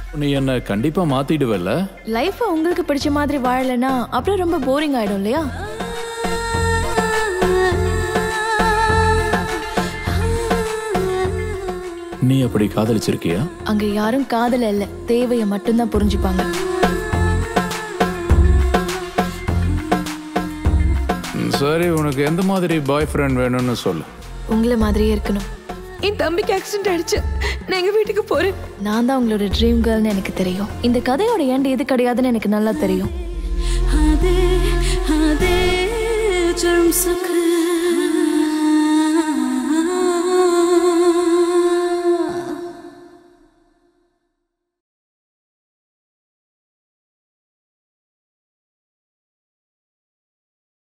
நீ என்ன கண்டிப்பா மாத்திடுவல்ல லைஃப்பை உங்களுக்கு பிடிச்ச மாதிரி வாழலைன்னா அப்புறம் ரொம்ப போரிங் ஆயிடும் இல்லையா நீ அப்படி காதலிச்சிருக்கியா அங்க யாரும் காதல இல்ல தேவையை மட்டும்தான் புரிஞ்சுப்பாங்க ம், சரி உனக்கு எந்த மாதிரி பாய் ஃப்ரெண்ட் வேணும்னு சொல்லு உங்களை மாதிரியே இருக்கணும் என் தம்பிக்கு ஆக்சிடென்ட் ஆயிடுச்சு நான் எங்க வீட்டுக்கு போறேன் நான் தான் உங்களோட ட்ரீம் கேர்ள்னு எனக்கு தெரியும் இந்த கதையோட ஏண்டு எது கிடையாதுன்னு எனக்கு நல்லா தெரியும் आधे आधे जुर्म सुख